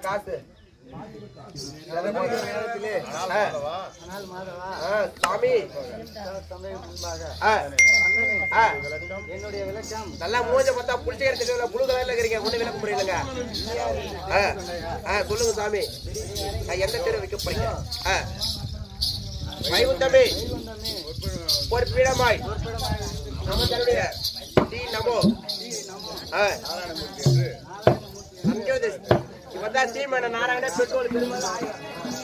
காசு நேரத்திலே ஆ, ஆனால் மாதவா ஆ, சாமி தந்தை முன்பாக ஆ, அண்ணனே, ஆ, என்னுடைய விளக்கம் நல்லா மூஞ்ச பார்த்தா புளிச்சகர தெரியல புழு கலர்ல இருக்கிறீங்க ஒண்ணு விளக்க முடியலங்க ஆ, ஆ, சொல்லுங்க சாமி ஆ, எந்த தெரு வைக்க போறீங்க ஆ. வைகுந்தமே வைகுந்தமே ஒரு பீடமாய் நம்ம தன்னுடைய டி நமோ ஆ. அங்கே இவன் சீமான நாராயண பெட்ரோல் பெருமாள் ஆயிரம்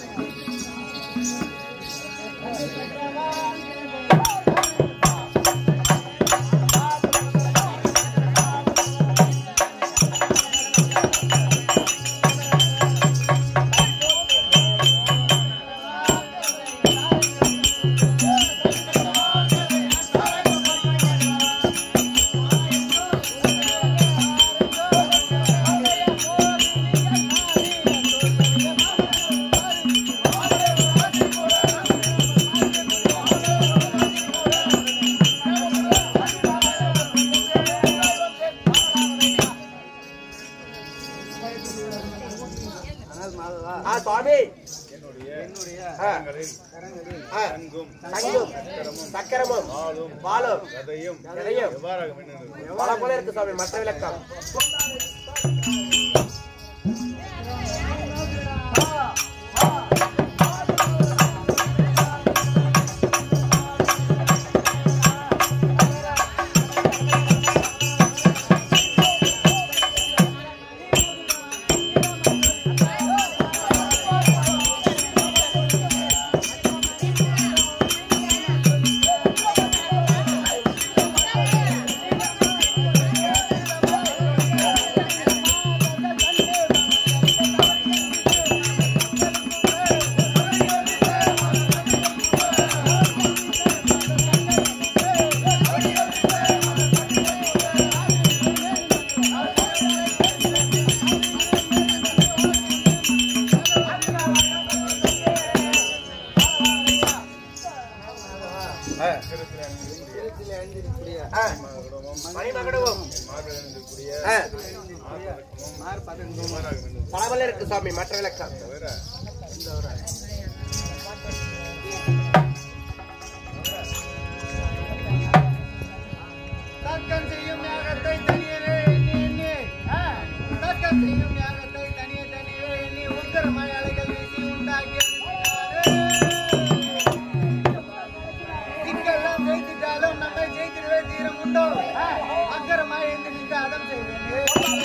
ஆனால் மாதவா ஆ சுவாமி என்னுடைய ஆ, கரங்களில் ஆ, தங்கும் சக்கரமும் பாலும் கதையும் எதையும் எவ்வாறாக மின்னுகிறது பல போல இருக்கு சுவாமி மற்ற விளக்கம் ஆ, திருச்சியில் அணிந்திருக்கக்கூடிய ஆ, மணிமகுடமும் மார்பகக்கூடிய ஆ, மார்பதங்கும் பல போல இருக்கு சாமி மற்ற விளக்கம் இந்த ஒரு தர்க்கம் செய்யும் யாகத்தை தனியரே எண்ணி எண்ணி ஆ, தர்க்கம் செய்யும் யாகத்தை தனியே தனியே எண்ணி உக்கரமாய் அலைகள் வீசி உண்டாக்கி திங்கெல்லாம் ஜெயித்துட்டாலும் நம்மை ஜெயித்திடவே தீரம் உண்டோ அக்கரமாய் எழுந்து நின்று அதம் செய்வேன்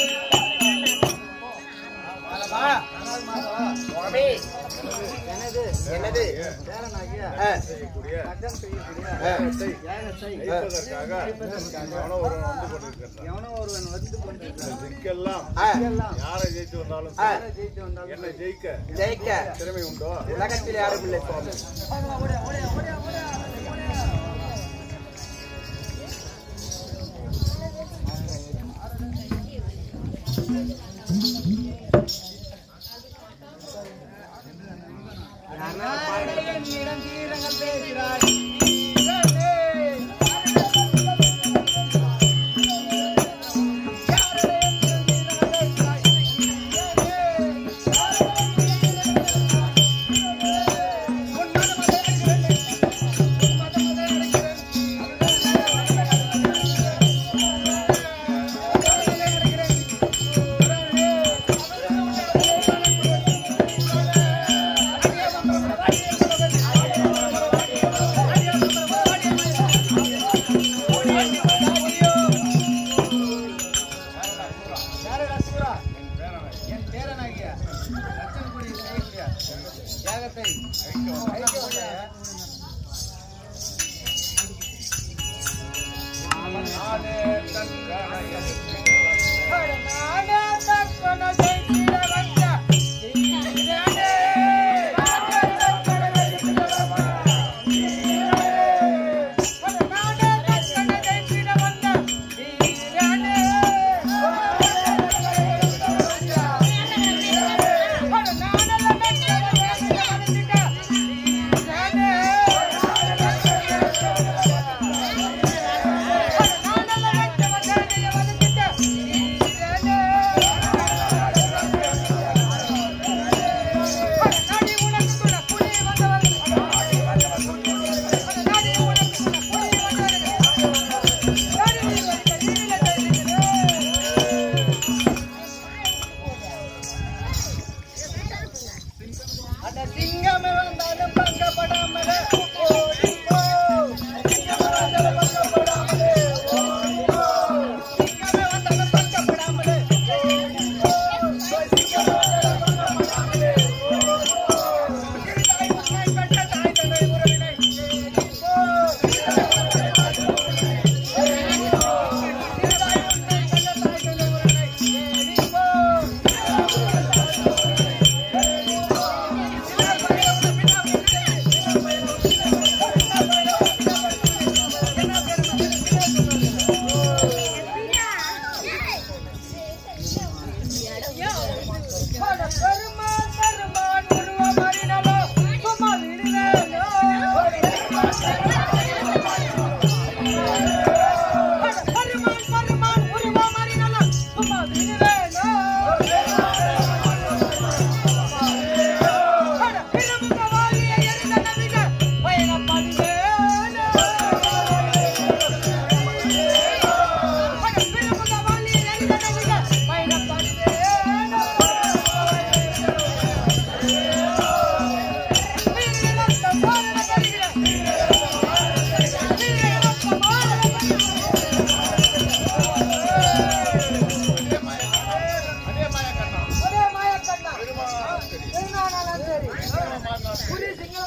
சுவாமி எனது என்னது பேரனாகிய ஆ, செய்யக்கூடிய தர்க்கம் செய்யக்கூடிய ஆ, யாகத்தை ஜெயிப்பதற்காக எவனோ ஒருவன் வந்து கொண்டிருக்கிறான் எவனோ ஒருவன் வந்து கொண்டிருக்கிறான் திக்கெல்லாம் ஆ, எல்லாம் யாரை ஜெயித்து வந்தாலும் ஆ, சரி, ஜெயித்து வந்தாலும் என்னை ஜெயிக்க ஜெயிக்க திறமை உண்டோ உலகத்தில் யாரும் இல்லை சுவாமி என்னிடம் தீரங்கள் பேசுகிறாய் ஆ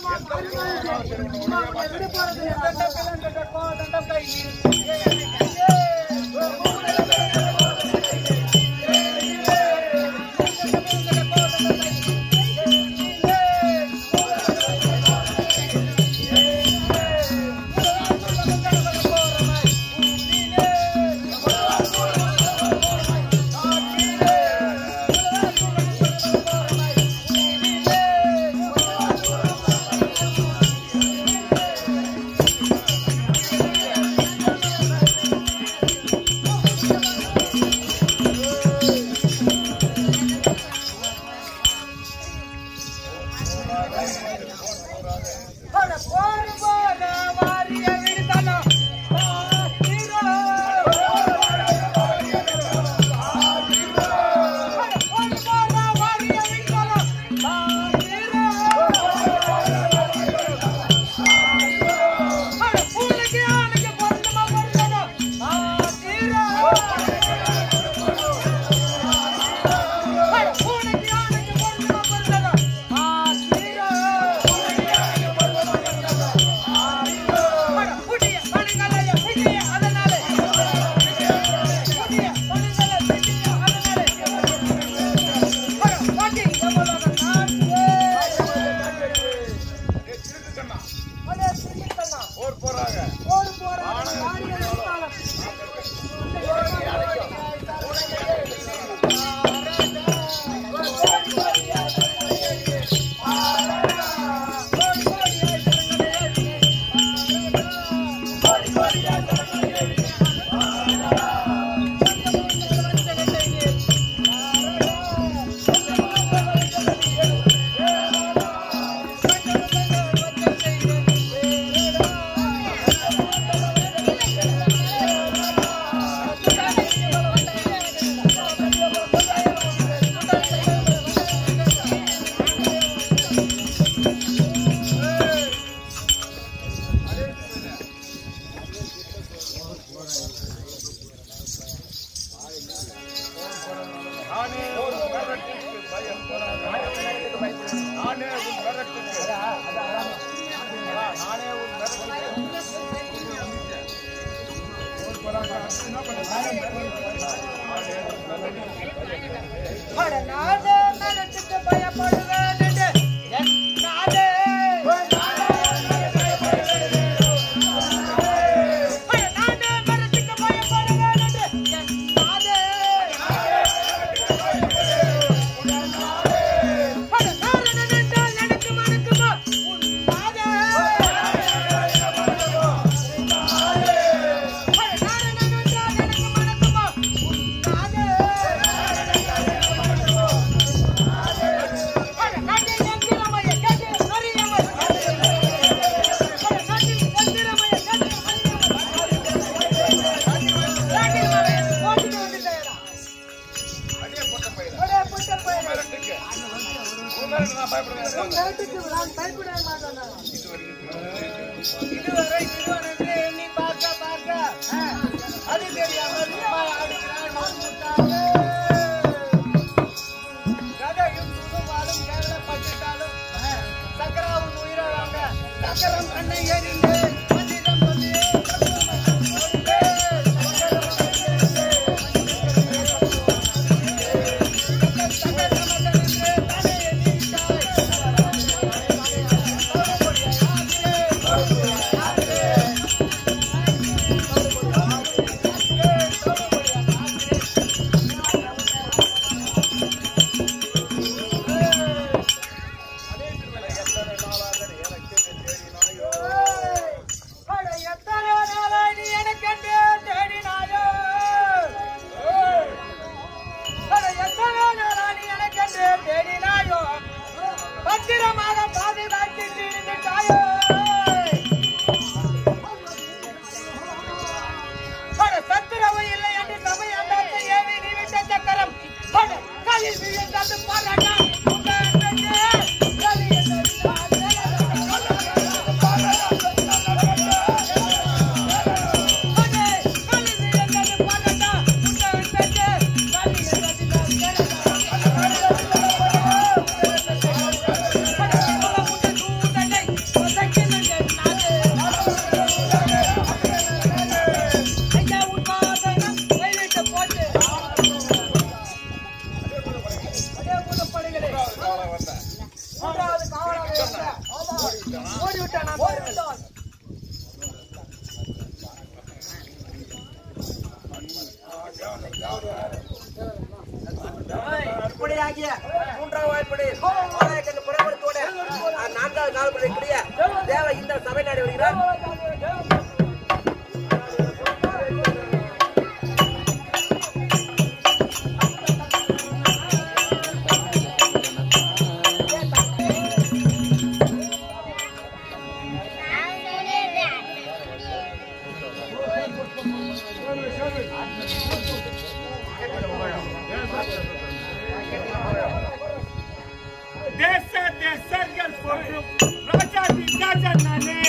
போர் போறாங்க நானே ஒரு மிரட்டுக்கு பயம் நானே உன் மிரட்டுக்கு நானே உன் மிரட்டுக்கு அடியே போட்ட பையன் மிரட்டுக்கு உன் மிரட்டு நான் பயப்படுவேன் இதுவரை சிறுவனென்று எண்ணி பார்க்க பார்க்க அது தெரியாமல் சும்மா ஆடுகிறான் மாமுத்தாவே. கதையும் சுடுவாலும் கேவலப்பட்டுட்டாலும் சக்கராவும் உயிரை வாங்க சக்கரம் கண்ணை எறிந்து மந்திரம் சொல்லி அதே திருமலை எத்தனை நாளாக எனக்கு தேடினாயோ ஓடிவிட்டான் நான் பாருங்கள். இப்படியாகிய மூன்றாவது வாய்ப்படி மாநாயக்கன் புறப்படுத்தோட நான்காவது நாள் படி கூடிய தேவ இந்த சபை நாடி வருகிறார் தேச தேசர்கள் போற்றும் ராஜாதி ராஜா நானே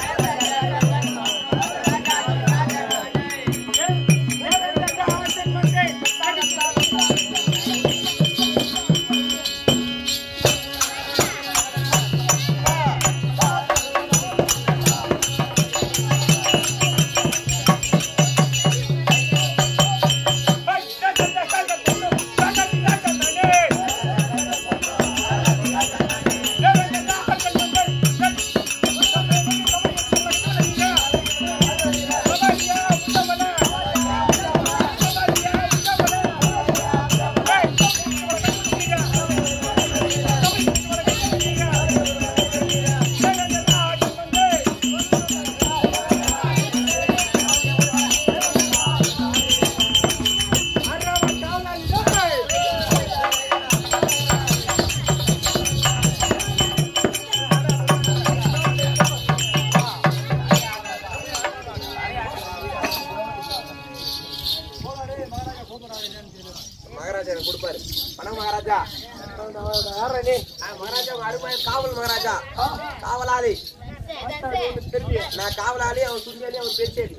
மகாராஜா எனக்கு கொடுப்பாரு பணம் மகாராஜா ஆ, மகாராஜா உங்க அருமையான காவல் மகாராஜா காவலாளி நான் காவலாளி அவன் சுண்டியாளி அவன் பெருச்சேடி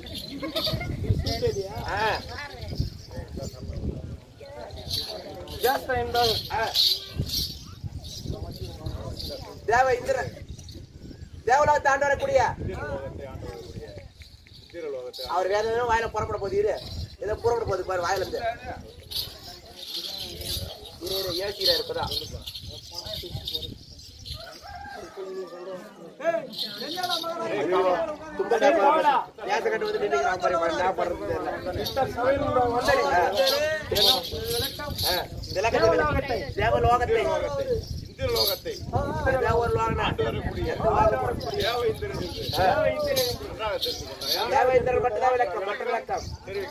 ஆ. ஆ. தேவ இந்திர தேவலோகத்தை ஆண்டு வரக்கூடிய அவர் வேற எதுவும் வாயில புறப்பட போகுது இரு ஏதோ புறப்பட போகுது பாரு வாயில இருந்து இரு இரு யோசிக்கிறா இருப்பதா ஏசக்கட்டு வந்து நின்னுக்கிறான் பாரு, பாரு, என்ன பண்றது தெரியல. ஆ. ஆ, விளக்கத்தை விளக்கு. தேவலோகத்தை இந்திர லோகத்தை தேவலோகனா எந்த லோகம்? தேவ இந்திரன் என்று ஆ. நன்றாக தெரிந்து கொண்டாயா தேவேந்திரன் மட்டும்தான் விளக்கம் மற்ற விளக்கம்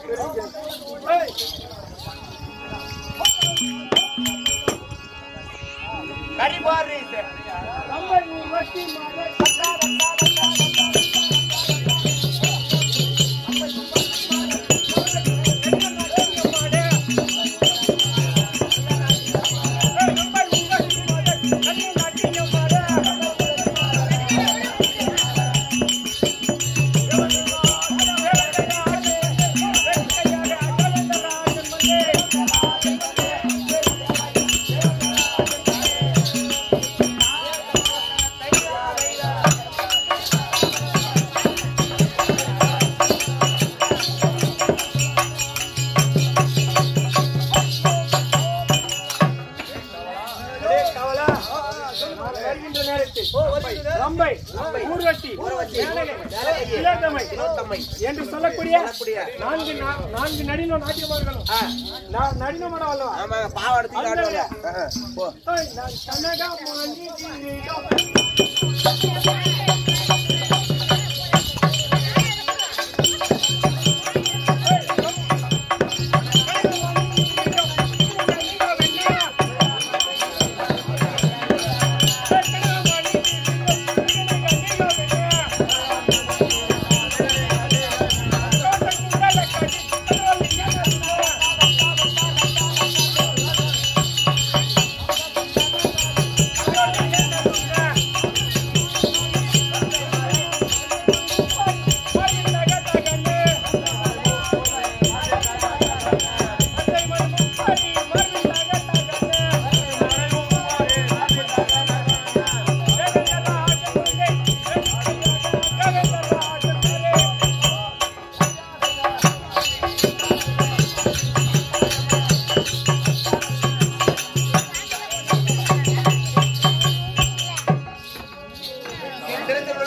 ரம்பை ஊர்வசி ஊர்வசி, மேனகை, மேனகை, திலோத்தமை திலோத்தமை என்று சொல்லக்கூடிய சொல்லக்கூடிய நான்கு நா- நான்கு நடின நாட்டியமார்களும் ஆ, நான் நடினமாட அல்லவா ஆமாங்க பாவம் எடுத்துட்டு ஆடுவாங்க. ஆ, போ. ஓய், நான் கனகா மாஞ்சி கிரீடம்.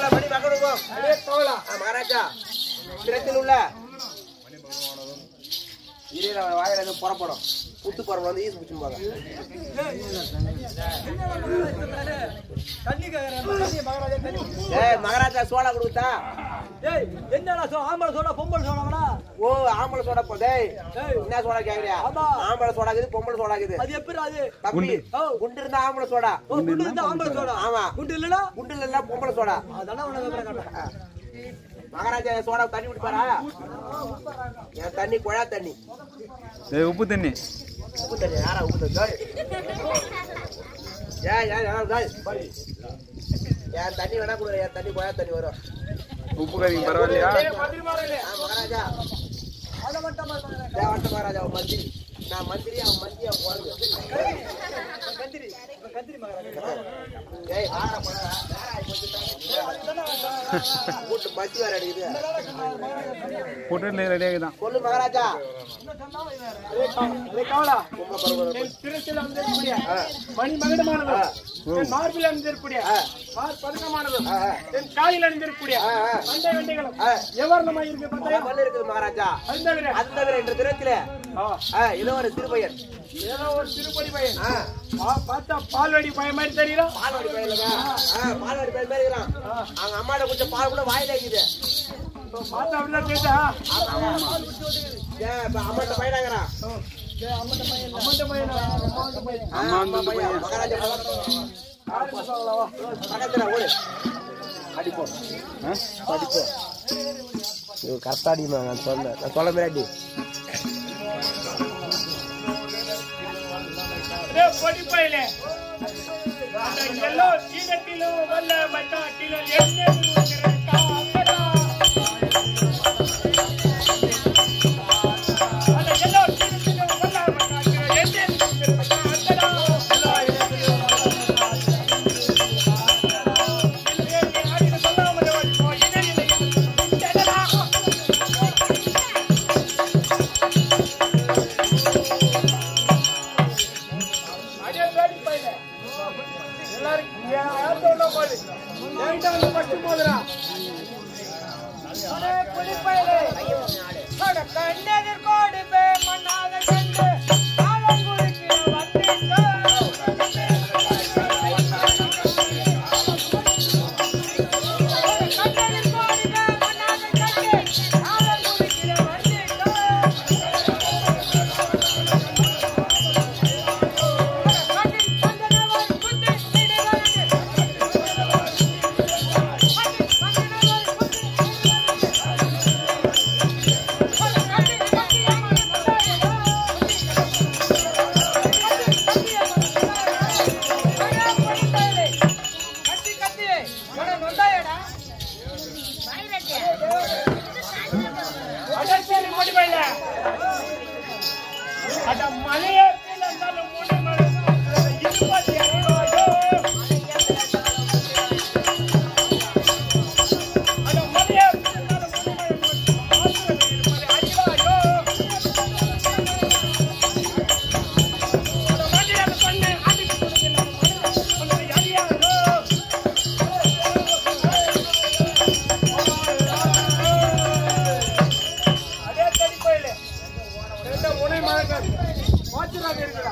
மணி மணி மகனுக்கும் அடே கவலா ஆ, மகாராஜா திரத்தில் உள்ள இரு வாயில எதுவும் புறப்படும் புத்து புறப்படும் வந்து ஈஸ் பிடிச்சுப்பாங்க ஏய் மகாராஜா சோடா கொடுத்தா என்னடா சோ ஆம்பளை சோடா பொம்பளை சோடாடா ஓ ஆம்பளை சோடா போ டேய் என்ன சோடா கேக்குறியா ஆமா. ஆம்பளை சோடா இருக்குது பொம்பளை சோடா இருக்குது அது எப்படி அது தம்பி குண்டு இருந்தா ஆம்பளை சோடா ஓ குண்டு இருந்தா ஆம்பளை சோடா ஆமா குண்டு இல்லனா குண்டு இல்ல பொம்பளை சோடா அதானே உனக்கு அப்புறம் காட்டுறேன் மகாராஜா என் சோடா தண்ணி குடிப்பாரா என் தண்ணி குழா தண்ணி ஏய், உப்பு தண்ணி உப்பு தண்ணி யாரா உப்பு தண்ணி டேய். ஏன் ஏன் ஏன் டேய், பாரு. என் தண்ணி வேணா கொடுக்குற என் தண்ணி குழா தண்ணி வரும் உப்பு கறிக்கு பரவாயில்லையா மந்திரி மாறலே ஆ, மகாராஜா அத மட்டும் ஏன் வட்ட மகாராஜா அவன் மந்திரி நான் மந்திரி அவன் மந்திரி அவன் குழந்தை கந்திரி கந்திரி மகாராஜா ஏய் வாடா போடா கூட்டு மத்தி வேற அடிக்குது போட்டு ரெடியாக தான் சொல்லு மகாராஜா அடே கவலா பொம்பளை பருவம் என் திருச்சியில் அமைந்திருக்கக்கூடிய மணி மகுடமானவர் என் மார்பில் அமைந்திருக்கக்கூடிய மார் பதக்கமானவர் ஆ, ஆ. என் காலில் அணிந்திருக்கக்கூடிய ஆ, ஆ. மண்டை வண்டிகளும் ஆ. எவர்ணமாய் இருக்கு பார்த்தாயா பல்லு இருக்குது மகாராஜா அது தவிர அது தவிர என்ற தினத்திலே ஆ, ஏதோ ஒரு சிறுபையன் ஏதோ ஒரு திருப்பதி பையன் ஆ, பா- பார்த்தா பால்வாடி பையன் மாதிரி தெரியல பால்வாடி பையன் இல்லைங்க ஆ, பால்வாடி பையன் மாதிரி இருக்கிறான் அவங்க அம்மாட்ட குடிச்ச பால் கூட வாயில இருக்குது பார்த்தா அப்படிதான் கேட்டா ஏன் இப்ப அம்மாட்ட பையனாங்கிறான் அம்மந்த பையன் அம்மந்த பையன் அம்மா வந்து இந்த பையன் மகாராஜா பக்கத்துல ஓடு அடிப்போம் ஆ? அடிப்போம் இது கரெக்டா அடிமா நான் சொன்னேன் நான் சொல்ல மாதிரி அடி பொடிப்பையிலே எல்லோ சீனத்திலும் வல்ல மட்டாட்டிலும் என்ன அடே பேடி பையலே எல்லாரும் ஏன் ஆட்டோ உள்ள போடு ஏன்டா அந்த பட்டு போதுடா அடே புலி பையலே அட கண்ணெதிர் கோடி பே மண்ணாத கண்டு ஆலங்குடிக்கு வந்திட்டோ கண்ணெதிர் கோடி பே மண்ணாத கண்டு ஆலங்குடிக்கு வந்திட்டோ அடச்சேரி முடி பையில அட மலையே இருந்தாலும் முடி மலை இருபத்தி ஐயோ அட மலையே இருந்தாலும் முடி மலை ஐயோ ஐயோ அட மலையே பண்ணு அடிக்கு கொடுக்கல ஐயோ அதே தடி கோயிலு ரெண்டு முனை மழக்காது வாட்சிராக இருக்கிறா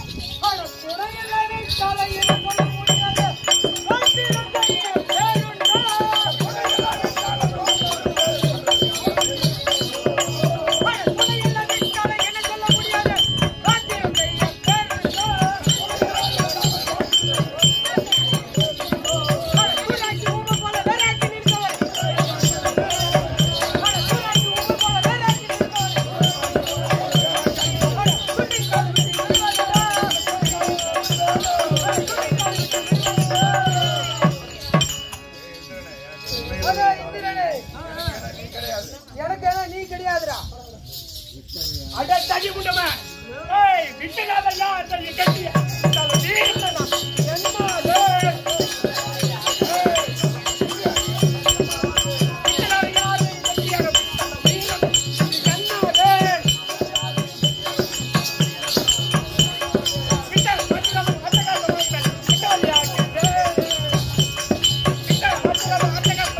எனக்கு ஏன்னா நீ கிடையாதுடா அட தடி முண்டமே ஏய் விட்டுடாத யார் தடி கட்டிய நீ இல்லடா என்ன டேய் ஏய். விட்டுடாத யார் தடி கட்டிய நீ என்ன டேய் விட்டா விட்டுடாத அட்டகாசம் பண்ணு விட்டுடாத யார் டேய் விட்டா விட்டுடாத அட்டகாசம்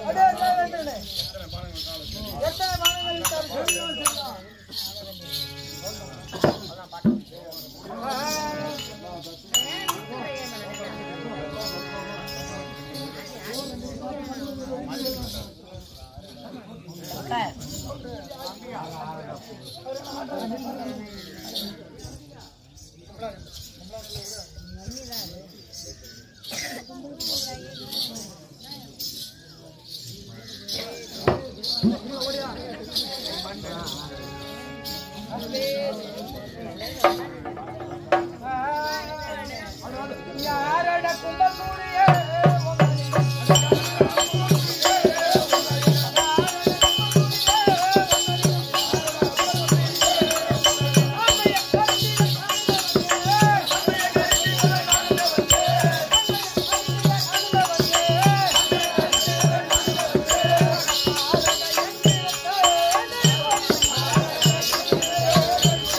அப்படியே தேவேந்திரனே. எத்தனை பானங்கள் விட்டார்கள்? யாரட கும்பகூடிய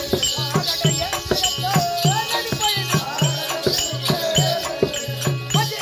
Thank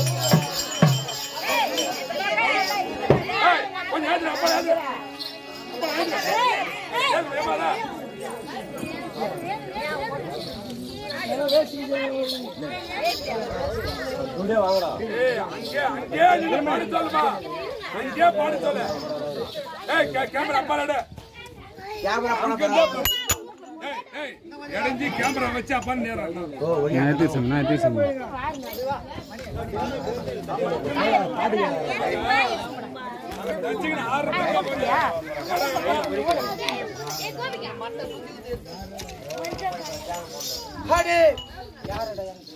ஏய், கொஞ்சம் ஏத்துடா, அப்பா ஏத்து. அப்பா ஏத்து. ஏத்து, வேகமாடா. ஏய், அங்கே, அங்கே நின்னு பாட சொல்லுமா. அங்கே பாட சொல்லு. ஏய், கே- கேமரா அப்பால எடு. கேமரா பண்ண அங்க இருந்தா போ. ஏய், ஏய், இடைஞ்சி கேமரா வச்சு அப்பான்னு நேரம் வச்சுக்கின்னு ஆறு பேர் அடே